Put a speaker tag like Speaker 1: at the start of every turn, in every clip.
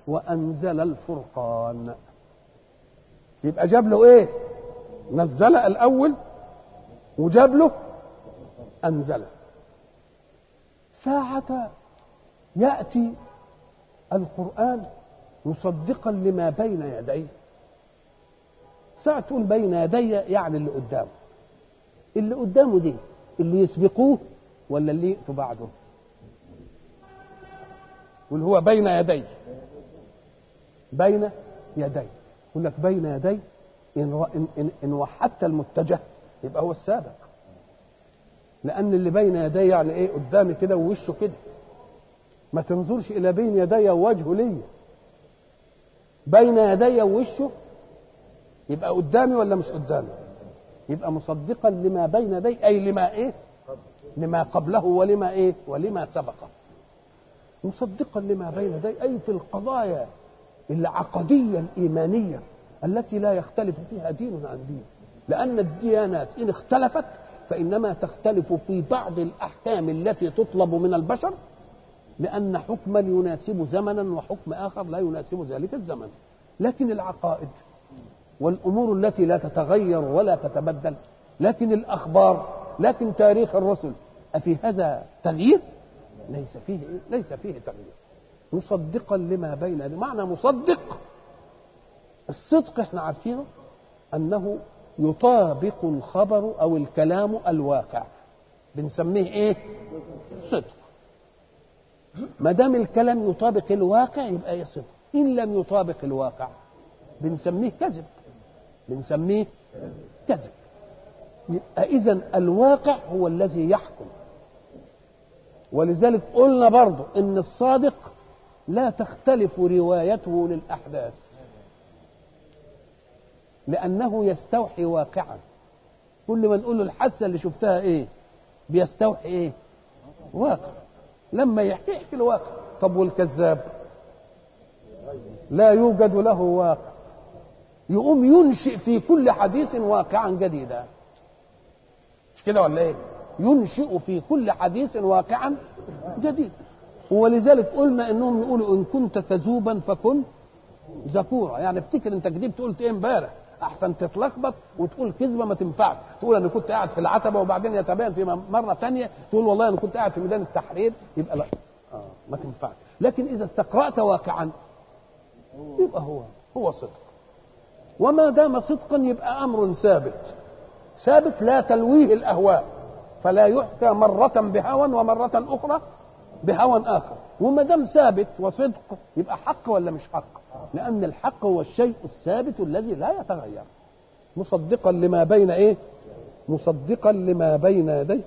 Speaker 1: وأنزل الفرقان يبقى جاب له إيه نزل الأول وجاب له أنزل ساعة يأتي القرآن مصدقا لما بين يديه ساعة تقول بين يدي يعني اللي قدامه اللي قدامه دي اللي يسبقوه ولا اللي يأتوا بعده واللي هو بين يدي بين يدي يقول لك بين يدي إن, إن, إن, إن وحدت المتجه يبقى هو السابق لأن اللي بين يدي يعني إيه قدامي كده ووشه كده ما تنظرش إلى بين يدي ووجهه ليا بين يدي ووشه يبقى قدامي ولا مش قدامي يبقى مصدقا لما بين يدي أي لما إيه لما قبله ولما إيه ولما سبقه مصدقا لما بين يدي أي في القضايا العقدية الإيمانية التي لا يختلف فيها دين عن دين لأن الديانات إن اختلفت فإنما تختلف في بعض الأحكام التي تطلب من البشر لأن حكما يناسب زمنا وحكم آخر لا يناسب ذلك الزمن لكن العقائد والأمور التي لا تتغير ولا تتبدل لكن الأخبار لكن تاريخ الرسل أفي هذا تغيير ليس فيه ليس فيه تغيير مصدقا لما بين يديه معنى مصدق الصدق احنا عارفينه انه يطابق الخبر او الكلام الواقع بنسميه ايه صدق ما دام الكلام يطابق الواقع يبقى ايه صدق ان لم يطابق الواقع بنسميه كذب بنسميه كذب يبقى اذا الواقع هو الذي يحكم ولذلك قلنا برضه ان الصادق لا تختلف روايته للاحداث لانه يستوحي واقعا كل ما نقول له الحادثه اللي شفتها ايه بيستوحي ايه واقع لما يحكي يحكي الواقع طب والكذاب لا يوجد له واقع يقوم ينشئ في كل حديث واقعا جديدا مش كده ولا ايه ينشئ في كل حديث واقعا جديد ولذلك قلنا انهم يقولوا ان كنت كذوبا فكن ذكورا يعني افتكر انت كذبت قلت ايه امبارح احسن تتلخبط وتقول كذبه ما تنفعش تقول انا كنت قاعد في العتبه وبعدين يتبين في مره ثانيه تقول والله انا كنت قاعد في ميدان التحرير يبقى لا آه ما تنفعش لكن اذا استقرات واقعا يبقى هو هو صدق وما دام صدقا يبقى امر ثابت ثابت لا تلويه الاهواء فلا يحكى مرة بهوى ومرة أخرى بهوى آخر وما دام ثابت وصدق يبقى حق ولا مش حق لأن الحق هو الشيء الثابت الذي لا يتغير مصدقا لما بين إيه مصدقا لما بين يديه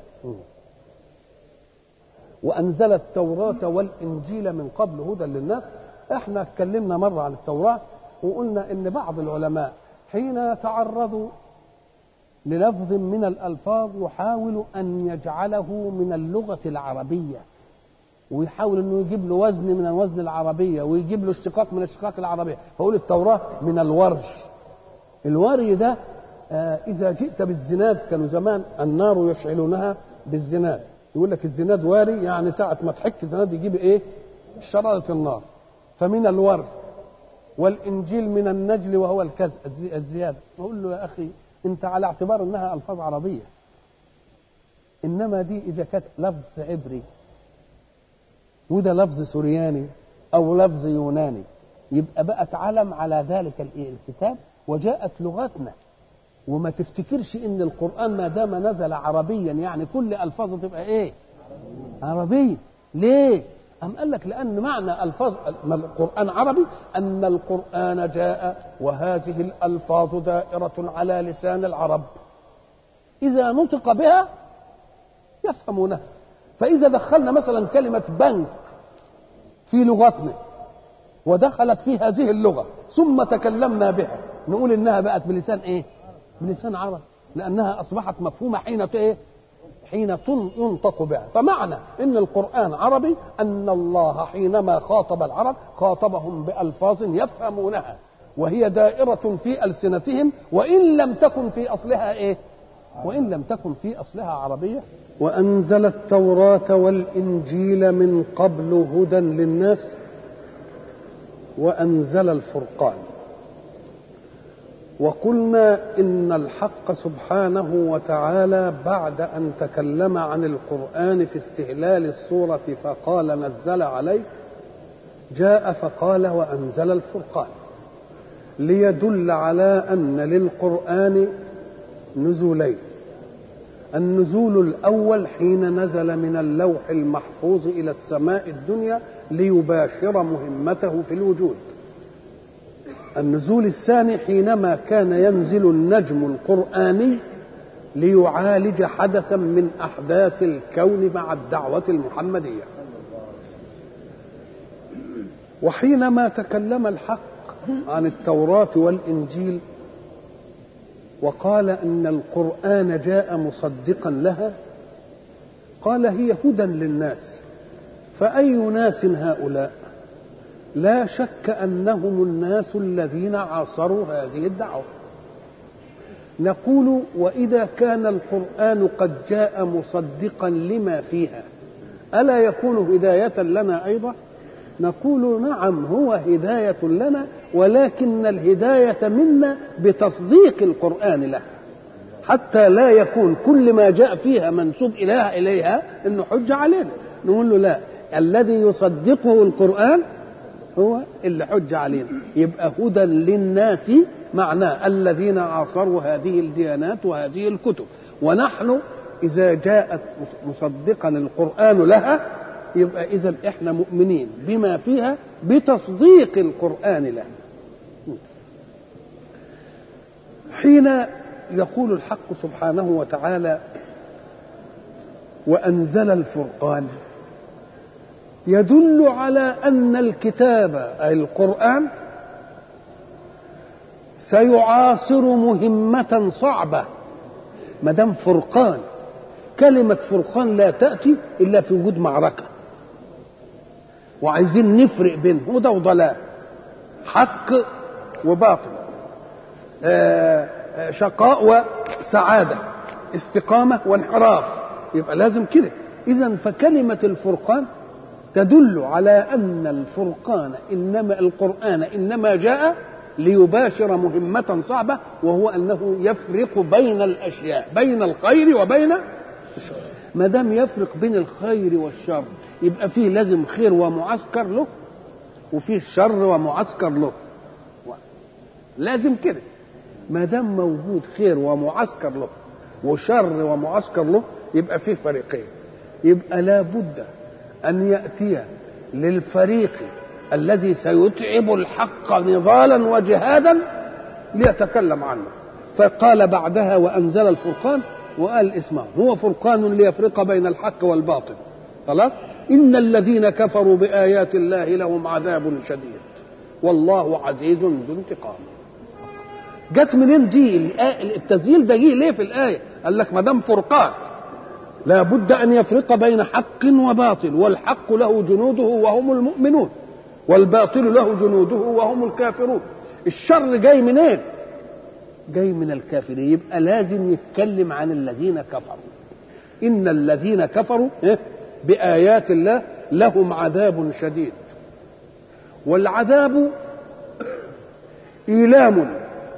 Speaker 1: وأنزل التوراة والإنجيل من قبل هدى للناس احنا اتكلمنا مرة عن التوراة وقلنا ان بعض العلماء حين يتعرضوا للفظ من الألفاظ يحاول أن يجعله من اللغة العربية ويحاول أنه يجيب له وزن من الوزن العربية ويجيب له اشتقاق من اشتقاق العربية فأقول التوراة من الورج الوري ده آه إذا جئت بالزناد كانوا زمان النار يشعلونها بالزناد يقول لك الزناد واري يعني ساعة ما تحك الزناد يجيب إيه شرارة النار فمن الورج والإنجيل من النجل وهو الكز الزيادة أقول له يا أخي انت على اعتبار انها الفاظ عربيه انما دي اذا كانت لفظ عبري وده لفظ سورياني او لفظ يوناني يبقى بقت علم على ذلك الكتاب وجاءت لغتنا وما تفتكرش ان القران ما دام نزل عربيا يعني كل الفاظه تبقى ايه عربيه ليه أم قال لك لأن معنى ألفاظ القرآن عربي أن القرآن جاء وهذه الألفاظ دائرة على لسان العرب إذا نطق بها يفهمونها فإذا دخلنا مثلا كلمة بنك في لغتنا ودخلت في هذه اللغة ثم تكلمنا بها نقول إنها بقت بلسان إيه؟ بلسان عرب لأنها أصبحت مفهومة حين إيه؟ حين ينطق بها فمعنى ان القران عربي ان الله حينما خاطب العرب خاطبهم بالفاظ يفهمونها وهي دائره في السنتهم وان لم تكن في اصلها ايه وان لم تكن في اصلها عربيه وانزل التوراه والانجيل من قبل هدى للناس وأنزل الفرقان وقلنا إن الحق سبحانه وتعالى بعد أن تكلم عن القرآن في استهلال السورة فقال نزل عليه جاء فقال وأنزل الفرقان ليدل على أن للقرآن نزولين النزول الأول حين نزل من اللوح المحفوظ إلى السماء الدنيا ليباشر مهمته في الوجود النزول الثاني حينما كان ينزل النجم القرآني ليعالج حدثا من أحداث الكون مع الدعوة المحمدية وحينما تكلم الحق عن التوراة والإنجيل وقال ان القران جاء مصدقا لها قال هي هدى للناس فاي ناس هؤلاء لا شك انهم الناس الذين عاصروا هذه الدعوه نقول واذا كان القران قد جاء مصدقا لما فيها الا يكون هدايه لنا ايضا نقول نعم هو هدايه لنا ولكن الهداية منا بتصديق القرآن لها حتى لا يكون كل ما جاء فيها منسوب إله إليها إنه حجة علينا نقول له لا الذي يصدقه القرآن هو اللي حج علينا يبقى هدى للناس معناه الذين عاصروا هذه الديانات وهذه الكتب ونحن إذا جاءت مصدقا القرآن لها يبقى إذا إحنا مؤمنين بما فيها بتصديق القرآن لها حين يقول الحق سبحانه وتعالى وانزل الفرقان يدل على ان الكتاب اي القران سيعاصر مهمه صعبه ما دام فرقان كلمه فرقان لا تاتي الا في وجود معركه وعايزين نفرق بين هدى وضلال حق وباطل شقاء وسعادة استقامة وانحراف يبقى لازم كده إذا فكلمة الفرقان تدل على أن الفرقان إنما القرآن إنما جاء ليباشر مهمة صعبة وهو أنه يفرق بين الأشياء بين الخير وبين الشر ما دام يفرق بين الخير والشر يبقى فيه لازم خير ومعسكر له وفيه شر ومعسكر له لازم كده ما دام موجود خير ومعسكر له وشر ومعسكر له يبقى فيه فريقين يبقى لا بد ان ياتي للفريق الذي سيتعب الحق نضالا وجهادا ليتكلم عنه فقال بعدها وانزل الفرقان وقال اسمه هو فرقان ليفرق بين الحق والباطل خلاص ان الذين كفروا بايات الله لهم عذاب شديد والله عزيز ذو انتقام جت منين دي التسجيل ده جه ليه في الايه قال لك ما دام فرقان لا بد ان يفرق بين حق وباطل والحق له جنوده وهم المؤمنون والباطل له جنوده وهم الكافرون الشر جاي منين جاي من الكافرين يبقى لازم يتكلم عن الذين كفروا ان الذين كفروا بايات الله لهم عذاب شديد والعذاب ايلام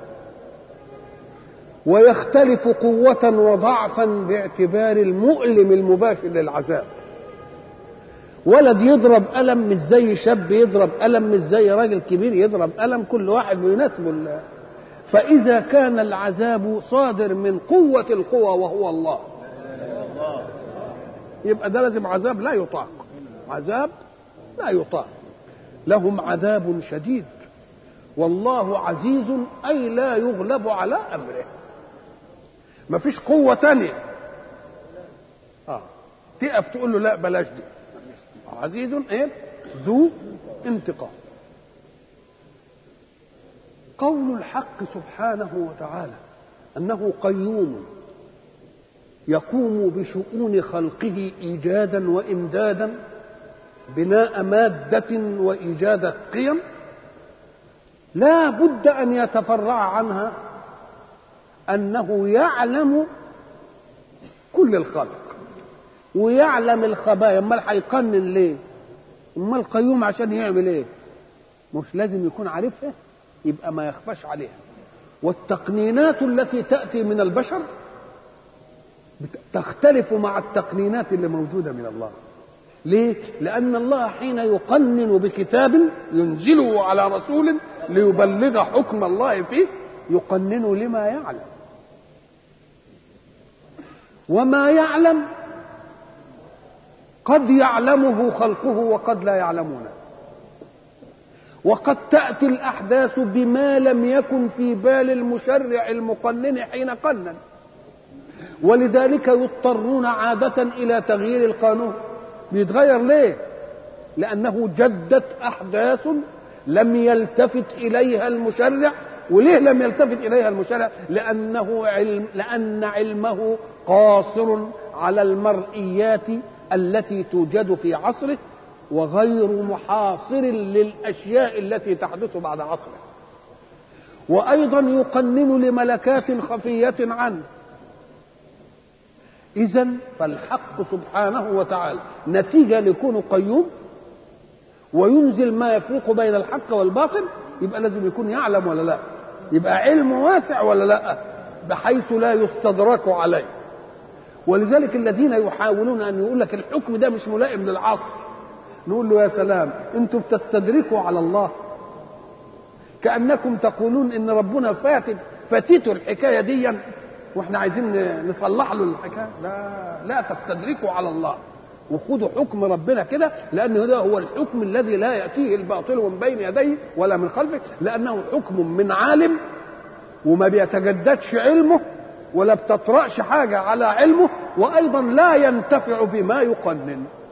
Speaker 1: ويختلف قوة وضعفا باعتبار المؤلم المباشر للعذاب ولد يضرب ألم مش زي شاب يضرب ألم مش زي راجل كبير يضرب ألم كل واحد بيناسبه فإذا كان العذاب صادر من قوة القوى وهو الله يبقى ده لازم عذاب لا يطاق عذاب لا يطاق لهم عذاب شديد والله عزيز أي لا يغلب على أمره ما فيش قوة تانية آه. تقف تقول له لا بلاش دي عزيز ايه ذو انتقام قول الحق سبحانه وتعالى انه قيوم يقوم بشؤون خلقه ايجادا وامدادا بناء ماده وايجاد قيم لا بد ان يتفرع عنها انه يعلم كل الخلق ويعلم الخبايا امال هيقنن ليه امال القيوم عشان يعمل ايه مش لازم يكون عارفها يبقى ما يخفاش عليها والتقنينات التي تأتي من البشر تختلف مع التقنينات اللي موجودة من الله ليه؟ لأن الله حين يقنن بكتاب ينزله على رسول ليبلغ حكم الله فيه يقنن لما يعلم وما يعلم قد يعلمه خلقه وقد لا يعلمونه وقد تأتي الأحداث بما لم يكن في بال المشرع المقنن حين قنن ولذلك يضطرون عادة إلى تغيير القانون بيتغير ليه؟ لأنه جدت أحداث لم يلتفت إليها المشرع وليه لم يلتفت إليها المشرع؟ لأنه علم لأن علمه قاصر على المرئيات التي توجد في عصره وغير محاصر للاشياء التي تحدث بعد عصره وايضا يقنن لملكات خفيه عنه اذا فالحق سبحانه وتعالى نتيجه لكونه قيوم وينزل ما يفرق بين الحق والباطل يبقى لازم يكون يعلم ولا لا يبقى علم واسع ولا لا بحيث لا يستدرك عليه ولذلك الذين يحاولون ان يقول لك الحكم ده مش ملائم للعصر نقول له يا سلام انتم بتستدركوا على الله كانكم تقولون ان ربنا فاتت فاتته الحكايه دي واحنا عايزين نصلح له الحكايه لا لا تستدركوا على الله وخذوا حكم ربنا كده لان هذا هو الحكم الذي لا ياتيه الباطل من بين يديه ولا من خلفه لانه حكم من عالم وما بيتجددش علمه ولا بتطرأش حاجه على علمه وايضا لا ينتفع بما يقنن